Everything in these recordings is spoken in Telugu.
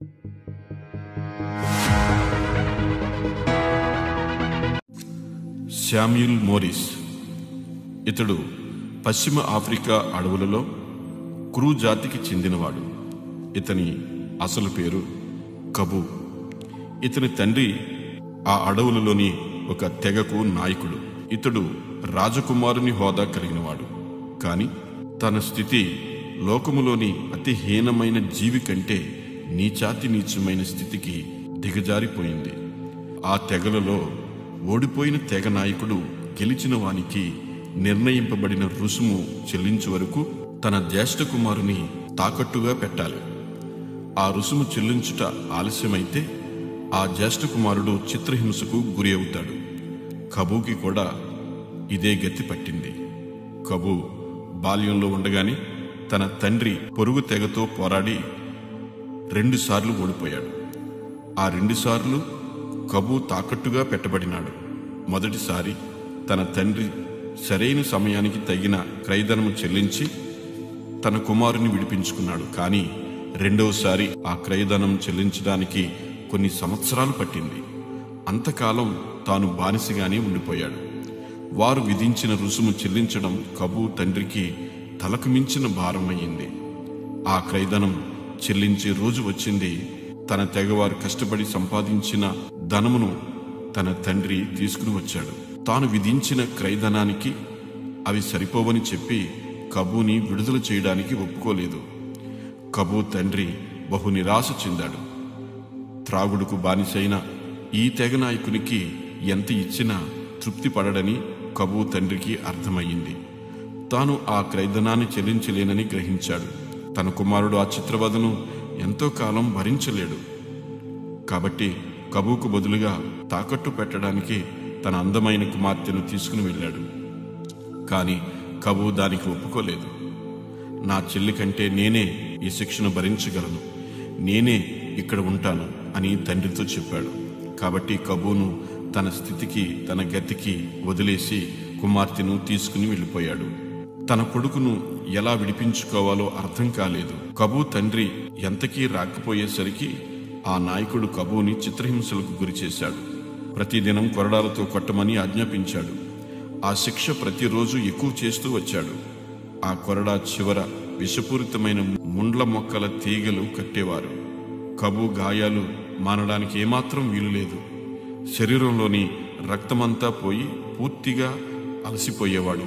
శామ్యుల్ మోరిస్ ఇతడు పశ్చిమ ఆఫ్రికా అడవులలో క్రూ జాతికి చెందినవాడు ఇతని అసలు పేరు కబూ ఇతని తండ్రి ఆ అడవులలోని ఒక తెగకు నాయకుడు ఇతడు రాజకుమారుని హోదా కలిగినవాడు కాని తన స్థితి లోకములోని అతి హీనమైన జీవి కంటే నీచాతి నీచమైన స్థితికి దిగజారిపోయింది ఆ తెగలలో ఓడిపోయిన తెగ నాయకుడు గెలిచిన వానికి నిర్ణయింపబడిన రుసుము చెల్లించు వరకు తన జ్యేష్ఠ కుమారుని తాకట్టుగా పెట్టాలి ఆ రుసుము చెల్లించుట ఆలస్యమైతే ఆ జ్యేష్ఠ కుమారుడు చిత్రహింసకు గురి అవుతాడు కబూకి కూడా ఇదే గతి పట్టింది కబూ బాల్యంలో ఉండగానే తన తండ్రి పొరుగు తెగతో పోరాడి రెండుసార్లు ఓడిపోయాడు ఆ రెండుసార్లు కబూ తాకట్టుగా పెట్టబడినాడు మొదటిసారి తన తండ్రి సరైన సమయానికి తగిన క్రయధనము చెల్లించి తన కుమారుని విడిపించుకున్నాడు కానీ రెండవసారి ఆ క్రయధనం చెల్లించడానికి కొన్ని సంవత్సరాలు పట్టింది అంతకాలం తాను బానిసగానే ఉండిపోయాడు వారు విధించిన రుసుము చెల్లించడం కబూ తండ్రికి తలకు మించిన భారమయ్యింది ఆ క్రయధనం చెల్లించే రోజు వచ్చింది తన తెగవారు కష్టపడి సంపాదించిన ధనమును తన తండ్రి తీసుకుని వచ్చాడు తాను విధించిన క్రయధనానికి అవి సరిపోవని చెప్పి కబూని విడుదల చేయడానికి ఒప్పుకోలేదు కబూ తండ్రి బహు నిరాశ చెందాడు త్రాగుడుకు బానిసైన ఈ తెగ నాయకునికి ఎంత ఇచ్చినా తృప్తి పడడని కబూ తండ్రికి అర్థమయ్యింది తాను ఆ క్రైదనాన్ని చెల్లించలేనని గ్రహించాడు తన కుమారుడు ఆ చిత్రవదను ఎంతో కాలం భరించలేడు కాబట్టి కబూకు బదులుగా తాకట్టు పెట్టడానికి తన అందమైన కుమార్తెను తీసుకుని వెళ్ళాడు కానీ కబూ దానికి ఒప్పుకోలేదు నా చెల్లి కంటే నేనే ఈ శిక్షను భరించగలను నేనే ఇక్కడ ఉంటాను అని తండ్రితో చెప్పాడు కాబట్టి కబూను తన స్థితికి తన గతికి వదిలేసి కుమార్తెను తీసుకుని వెళ్ళిపోయాడు తన కొడుకును ఎలా విడిపించుకోవాలో అర్థం కాలేదు కబూ తండ్రి ఎంతకీ రాకపోయేసరికి ఆ నాయకుడు కబూని చిత్రహింసలకు గురిచేశాడు ప్రతిదినం కొరడాలతో కొట్టమని ఆజ్ఞాపించాడు ఆ శిక్ష ప్రతిరోజు ఎక్కువ చేస్తూ వచ్చాడు ఆ కొరడా చివర విషపూరితమైన ముండ్ల మొక్కల తీగలు కట్టేవారు కబు గాయాలు మానడానికి ఏమాత్రం వీలు లేదు శరీరంలోని రక్తమంతా పోయి పూర్తిగా అలసిపోయేవాడు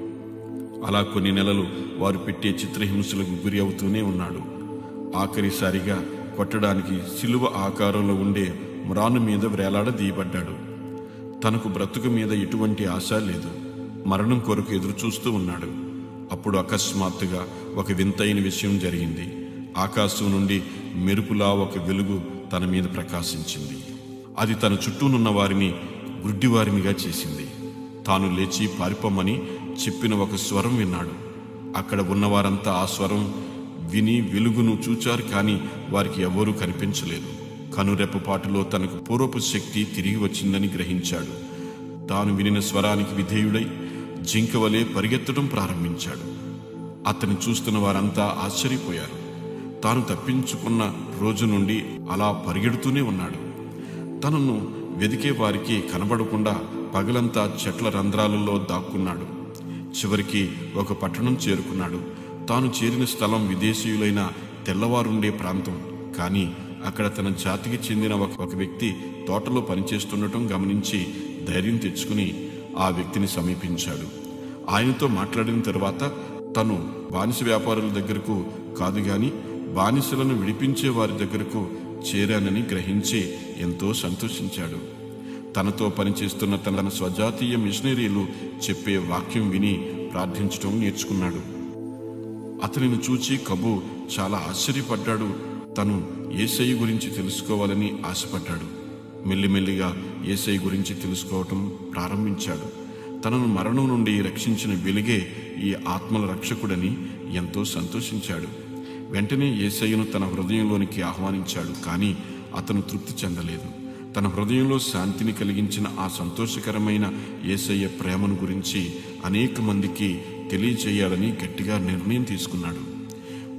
అలా కొన్ని నెలలు వారు పెట్టే చిత్రహింసలకు గురి అవుతూనే ఉన్నాడు ఆఖరిసారిగా కొట్టడానికి శిలువ ఆకారంలో ఉండే మ్రాను మీద వేలాడదీయబడ్డాడు తనకు బ్రతుకు మీద ఎటువంటి ఆశ లేదు మరణం కొరకు ఎదురు చూస్తూ ఉన్నాడు అప్పుడు అకస్మాత్తుగా ఒక వింతైన విషయం జరిగింది ఆకాశం నుండి మెరుపులా ఒక వెలుగు తన మీద ప్రకాశించింది అది తన చుట్టూనున్న వారిని గుడ్డివారినిగా చేసింది తాను లేచి పారిపోమని చెప్పిన ఒక స్వరం విన్నాడు అక్కడ ఉన్నవారంతా ఆ స్వరం విని వెలుగును చూచారు కానీ వారికి ఎవ్వరూ కనిపించలేదు కనురెప్పపాటులో తనకు పూర్వపు శక్తి తిరిగి వచ్చిందని గ్రహించాడు తాను వినిన స్వరానికి విధేయుడై జింకవలే పరిగెత్తడం ప్రారంభించాడు అతన్ని చూస్తున్న వారంతా ఆశ్చర్యపోయారు తాను తప్పించుకున్న రోజు నుండి అలా పరిగెడుతూనే ఉన్నాడు తనను వెదికే వారికి కనబడకుండా పగలంతా చెట్ల రంధ్రాలలో దాక్కున్నాడు చివరికి ఒక పట్టణం చేరుకున్నాడు తాను చేరిన స్థలం విదేశీయులైన తెల్లవారుండే ప్రాంతం కానీ అక్కడ తన జాతికి చెందిన ఒక ఒక వ్యక్తి తోటలో పనిచేస్తుండటం గమనించి ధైర్యం తెచ్చుకుని ఆ వ్యక్తిని సమీపించాడు ఆయనతో మాట్లాడిన తర్వాత తను బానిస వ్యాపారుల దగ్గరకు కాదు గాని బానిసలను విడిపించే వారి దగ్గరకు చేరానని గ్రహించి ఎంతో సంతోషించాడు తనతో పనిచేస్తున్న తన స్వజాతీయ మిషనరీలు చెప్పే వాక్యం విని ప్రార్థించడం నేర్చుకున్నాడు అతనిని చూచి కబు చాలా ఆశ్చర్యపడ్డాడు తను ఏసై గురించి తెలుసుకోవాలని ఆశపడ్డాడు మెల్లిమెల్లిగా ఏసై గురించి తెలుసుకోవటం ప్రారంభించాడు తనను మరణం నుండి రక్షించిన వెలుగే ఈ ఆత్మల రక్షకుడని ఎంతో సంతోషించాడు వెంటనే ఏసయ్యను తన హృదయంలోనికి ఆహ్వానించాడు కానీ అతను తృప్తి చెందలేదు తన హృదయంలో శాంతిని కలిగించిన ఆ సంతోషకరమైన ఏసయ్య ప్రేమను గురించి అనేక మందికి తెలియచేయాలని గట్టిగా నిర్ణయం తీసుకున్నాడు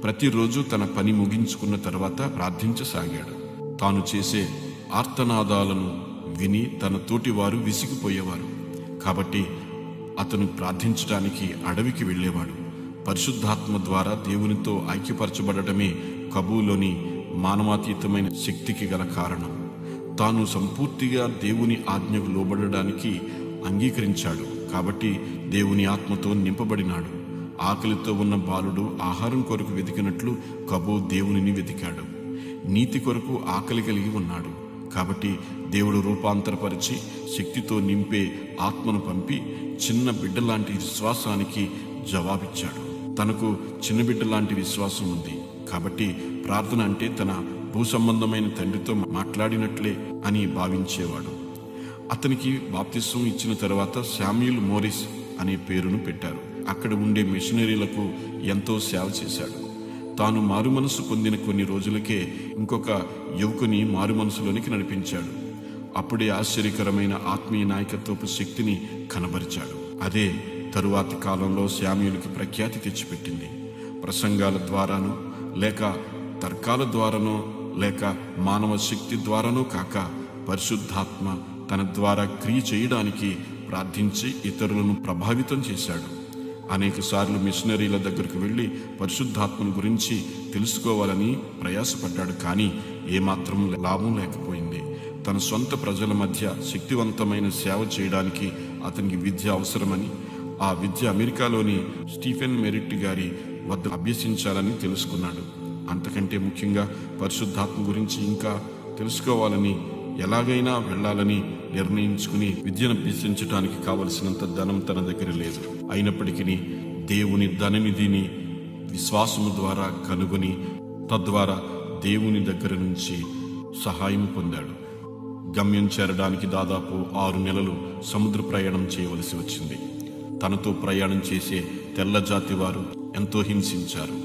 ప్రతిరోజు తన పని ముగించుకున్న తర్వాత ప్రార్థించసాగాడు తాను చేసే ఆర్తనాదాలను విని తన తోటివారు విసిగిపోయేవారు కాబట్టి అతను ప్రార్థించడానికి అడవికి వెళ్ళేవాడు పరిశుద్ధాత్మ ద్వారా దేవునితో ఐక్యపరచబడటమే కబూలోని మానవాతీతమైన శక్తికి గల కారణం తాను సంపూర్తిగా దేవుని ఆజ్ఞకు లోబడడానికి అంగీకరించాడు కాబట్టి దేవుని ఆత్మతో నింపబడినాడు ఆకలితో ఉన్న బాలుడు ఆహారం కొరకు వెతికినట్లు కబూ దేవునిని వెతికాడు నీతి కొరకు ఆకలి కలిగి ఉన్నాడు కాబట్టి దేవుడు రూపాంతరపరిచి శక్తితో నింపే ఆత్మను పంపి చిన్న బిడ్డ లాంటి విశ్వాసానికి జవాబిచ్చాడు తనకు చిన్న బిడ్డ లాంటి విశ్వాసం ఉంది కాబట్టి ప్రార్థన అంటే తన భూ సంబంధమైన తండ్రితో మాట్లాడినట్లే అని భావించేవాడు అతనికి బాప్తిస్వం ఇచ్చిన తర్వాత శామ్యుల్ మోరిస్ అనే పేరును పెట్టారు అక్కడ ఉండే మిషనరీలకు ఎంతో సేవ చేశాడు తాను మారు మనసు పొందిన కొన్ని రోజులకే ఇంకొక యువకుని మారు మనసులోనికి నడిపించాడు అప్పుడే ఆశ్చర్యకరమైన ఆత్మీయ నాయకత్వపు శక్తిని కనబరిచాడు అదే తరువాతి కాలంలో శామ్యులకి ప్రఖ్యాతి తెచ్చిపెట్టింది ప్రసంగాల ద్వారానో లేక తర్కాల ద్వారానో లేక మానవ శక్తి ద్వారానో కాక పరిశుద్ధాత్మ తన ద్వారా క్రియ చేయడానికి ప్రార్థించి ఇతరులను ప్రభావితం చేశాడు అనేక సార్లు మిషనరీల దగ్గరకు వెళ్ళి పరిశుద్ధాత్మను గురించి తెలుసుకోవాలని ప్రయాసపడ్డాడు కానీ ఏమాత్రం లాభం లేకపోయింది తన సొంత ప్రజల మధ్య శక్తివంతమైన సేవ చేయడానికి అతనికి విద్య అవసరమని ఆ విద్య అమెరికాలోని స్టీఫెన్ మెరిట్ గారి వద్ద అభ్యసించాలని తెలుసుకున్నాడు అంతకంటే ముఖ్యంగా పరిశుద్ధాత్మ గురించి ఇంకా తెలుసుకోవాలని ఎలాగైనా వెళ్ళాలని నిర్ణయించుకుని విద్యను అభ్యసించడానికి కావలసినంత ధనం తన దగ్గర లేదు అయినప్పటికీ దేవుని ధననిధిని విశ్వాసము ద్వారా కనుగొని తద్వారా దేవుని దగ్గర నుంచి సహాయం పొందాడు గమ్యం చేరడానికి దాదాపు ఆరు నెలలు సముద్ర ప్రయాణం చేయవలసి వచ్చింది తనతో ప్రయాణం చేసే తెల్ల జాతి వారు ఎంతో హింసించారు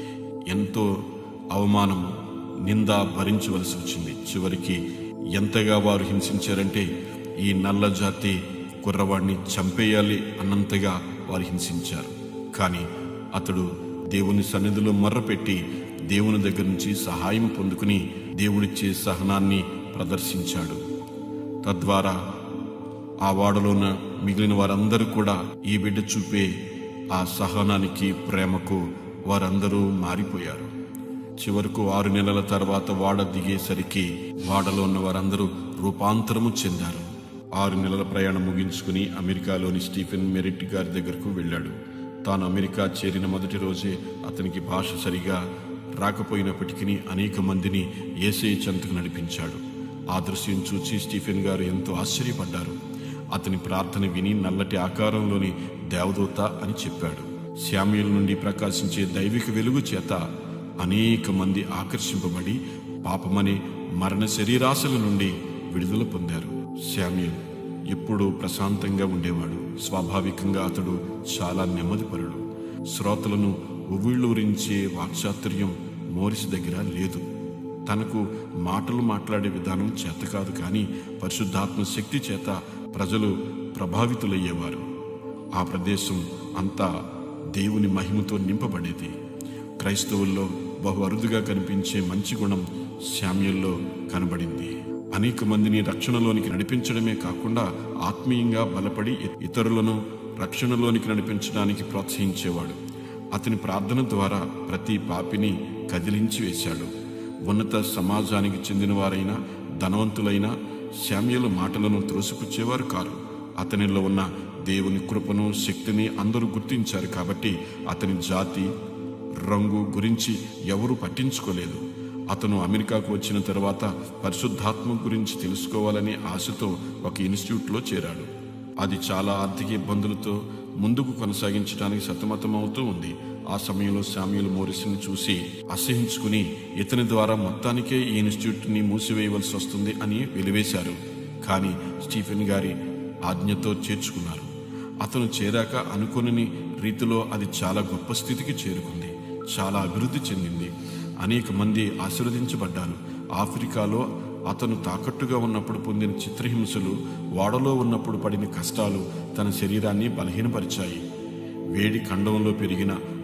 ఎంతో అవమానము నింద భరించవలసి వచ్చింది చివరికి ఎంతగా వారు హింసించారంటే ఈ నల్ల జాతి కుర్రవాడిని చంపేయాలి అన్నంతగా వారు హింసించారు కానీ అతడు దేవుని సన్నిధిలో మర్రపెట్టి దేవుని దగ్గర నుంచి సహాయం పొందుకుని దేవుడిచ్చే సహనాన్ని ప్రదర్శించాడు తద్వారా ఆ వాడలో ఉన్న మిగిలిన వారందరూ కూడా ఈ బిడ్డ చూపే ఆ సహనానికి ప్రేమకు వారందరూ మారిపోయారు చివరకు ఆరు నెలల తర్వాత వాడ దిగేసరికి వాడలో ఉన్న వారందరూ రూపాంతరము చెందారు ఆరు నెలల ప్రయాణం ముగించుకుని అమెరికాలోని స్టీఫెన్ మెరిట్ గారి దగ్గరకు వెళ్ళాడు తాను అమెరికా చేరిన మొదటి రోజే అతనికి భాష సరిగా రాకపోయినప్పటికీ అనేక మందిని ఏసే చెంతకు నడిపించాడు ఆ దృశ్యం చూచి స్టీఫెన్ గారు ఎంతో ఆశ్చర్యపడ్డారు అతని ప్రార్థన విని నల్లటి ఆకారంలోని దేవదూత అని చెప్పాడు శామ్యుల నుండి ప్రకాశించే దైవిక వెలుగు చేత అనేక మంది ఆకర్షింపబడి పాపమనే మరణ శరీరాశల నుండి విడుదల పొందారు శామ్యుల్ ఎప్పుడూ ప్రశాంతంగా ఉండేవాడు స్వాభావికంగా అతడు చాలా నెమ్మదిపరుడు శ్రోతలను ఉవ్విళ్ళూరించే వాక్చాతుర్యం మోరిస్ దగ్గర లేదు తనకు మాటలు మాట్లాడే విధానం చేత కాదు కానీ పరిశుద్ధాత్మ శక్తి చేత ప్రజలు ప్రభావితులయ్యేవారు ఆ ప్రదేశం అంతా దేవుని మహిమతో నింపబడేది క్రైస్తవుల్లో బహు అరుదుగా కనిపించే మంచి గుణం శామ్యుల్లో కనబడింది అనేక మందిని రక్షణలోనికి నడిపించడమే కాకుండా ఆత్మీయంగా బలపడి ఇతరులను రక్షణలోనికి నడిపించడానికి ప్రోత్సహించేవాడు అతని ప్రార్థన ద్వారా ప్రతి పాపిని కదిలించి వేశాడు ఉన్నత సమాజానికి చెందినవారైనా ధనవంతులైనా శామ్యుల మాటలను త్రోసిపుచ్చేవారు కారు అతనిలో ఉన్న దేవుని కృపను శక్తిని అందరూ గుర్తించారు కాబట్టి అతని జాతి రంగు గురించి ఎవరూ పట్టించుకోలేదు అతను అమెరికాకు వచ్చిన తర్వాత పరిశుద్ధాత్మ గురించి తెలుసుకోవాలనే ఆశతో ఒక ఇన్స్టిట్యూట్లో చేరాడు అది చాలా ఆర్థిక ఇబ్బందులతో ముందుకు కొనసాగించడానికి సతమతమవుతూ ఉంది ఆ సమయంలో శామ్యుల్ మోరిస్ని చూసి అసహించుకుని ఇతని ద్వారా మొత్తానికే ఈ ఇన్స్టిట్యూట్ని మూసివేయవలసి వస్తుంది అని వెలివేశారు కానీ స్టీఫెన్ గారి ఆజ్ఞతో చేర్చుకున్నారు అతను చేరాక అనుకుని రీతిలో అది చాలా గొప్ప స్థితికి చేరుకుంది చాలా అభివృద్ధి చెందింది అనేక మంది ఆశీర్వదించబడ్డారు ఆఫ్రికాలో అతను తాకట్టుగా ఉన్నప్పుడు పొందిన చిత్రహింసలు వాడలో ఉన్నప్పుడు పడిన కష్టాలు తన శరీరాన్ని బలహీనపరిచాయి వేడి ఖండంలో పెరిగిన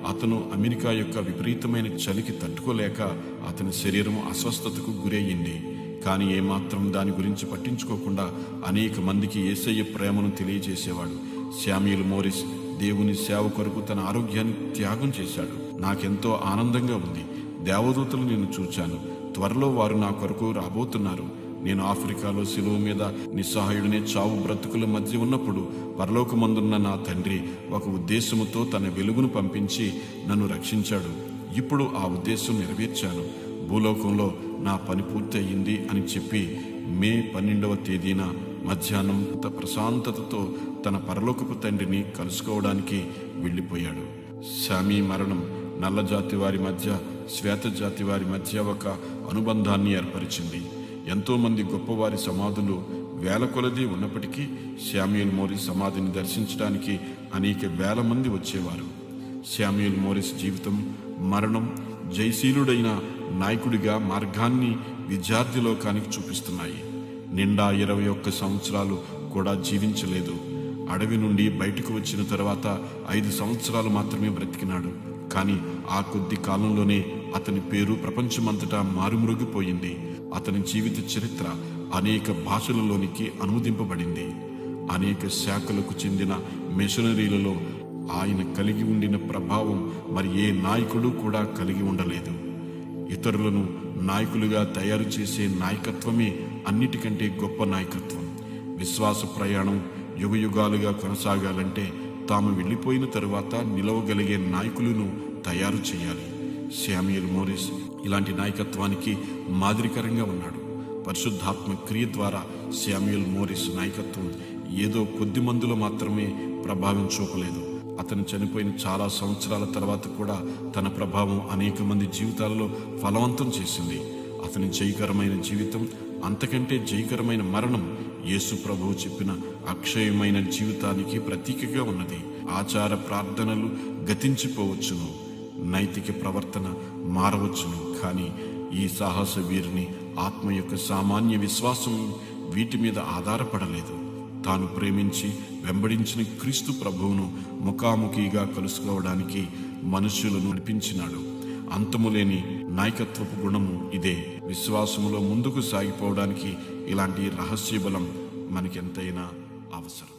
అతను అమెరికా యొక్క విపరీతమైన చలికి తట్టుకోలేక అతని శరీరం అస్వస్థతకు గురయ్యింది కానీ ఏమాత్రం దాని గురించి పట్టించుకోకుండా అనేక మందికి ఏసయ్య ప్రేమను తెలియజేసేవాడు శామ్యుల్ మోరిస్ దేవుని సేవ కొరకు తన ఆరోగ్యాన్ని త్యాగం చేశాడు నాకెంతో ఆనందంగా ఉంది దేవదూతలు నేను చూచాను త్వరలో వారు నా కొరకు రాబోతున్నారు నేను ఆఫ్రికాలో శిలువ మీద నిస్సహాయుడినే చావు బ్రతుకుల మధ్య ఉన్నప్పుడు పరలోకమందున్న నా తండ్రి ఒక ఉద్దేశముతో తన వెలుగును పంపించి నన్ను రక్షించాడు ఇప్పుడు ఆ ఉద్దేశం నెరవేర్చాను భూలోకంలో నా పని పూర్తి అయ్యింది అని చెప్పి మే పన్నెండవ తేదీన మధ్యాహ్నం అంత ప్రశాంతతతో తన పరలోకపు తండ్రిని కలుసుకోవడానికి వెళ్ళిపోయాడు శామీ మరణం నల్ల జాతి వారి మధ్య శ్వేత జాతి వారి మధ్య ఒక అనుబంధాన్ని ఏర్పరిచింది ఎంతో మంది గొప్పవారి సమాధులు వేల కొలది ఉన్నప్పటికీ శామ్యుల్ మోరిస్ సమాధిని దర్శించడానికి అనేక వేల మంది వచ్చేవారు శామ్యుల్ మోరిస్ జీవితం మరణం జయశీలుడైన నాయకుడిగా మార్గాన్ని విద్యార్థి లోకానికి చూపిస్తున్నాయి నిండా ఇరవై ఒక్క సంవత్సరాలు కూడా జీవించలేదు అడవి నుండి బయటకు వచ్చిన తర్వాత ఐదు సంవత్సరాలు మాత్రమే బ్రతికినాడు కానీ ఆ కొద్ది కాలంలోనే అతని పేరు ప్రపంచమంతటా మారుమురుగిపోయింది అతని జీవిత చరిత్ర అనేక భాషలలోనికి అనువదింపబడింది అనేక శాఖలకు చెందిన మిషనరీలలో ఆయన కలిగి ఉండిన ప్రభావం మరి ఏ నాయకుడు కూడా కలిగి ఉండలేదు ఇతరులను నాయకులుగా తయారు చేసే నాయకత్వమే అన్నిటికంటే గొప్ప నాయకత్వం విశ్వాస ప్రయాణం యుగయుగాలుగా కొనసాగాలంటే తాము వెళ్ళిపోయిన తరువాత నిలవగలిగే నాయకులను తయారు చేయాలి శామ్యుల్ మోరిస్ ఇలాంటి నాయకత్వానికి మాదిరికరంగా ఉన్నాడు పరిశుద్ధాత్మ క్రియ ద్వారా శామ్యుల్ మోరిస్ నాయకత్వం ఏదో కొద్ది మందిలో మాత్రమే ప్రభావం చూపలేదు అతను చనిపోయిన చాలా సంవత్సరాల తర్వాత కూడా తన ప్రభావం అనేక మంది జీవితాలలో ఫలవంతం చేసింది అతని జయకరమైన జీవితం అంతకంటే జయకరమైన మరణం యేసు ప్రభువు చెప్పిన అక్షయమైన జీవితానికి ప్రతీకగా ఉన్నది ఆచార ప్రార్థనలు గతించిపోవచ్చును నైతిక ప్రవర్తన మారవచ్చును కానీ ఈ సాహస వీరిని ఆత్మ యొక్క సామాన్య విశ్వాసం వీటి మీద ఆధారపడలేదు తాను ప్రేమించి వెంబడించిన క్రీస్తు ప్రభువును ముఖాముఖిగా కలుసుకోవడానికి మనుష్యులను నడిపించినాడు అంతములేని నాయకత్వపు గుణము ఇదే విశ్వాసములో ముందుకు సాగిపోవడానికి ఇలాంటి రహస్య బలం మనకెంతైనా అవసరం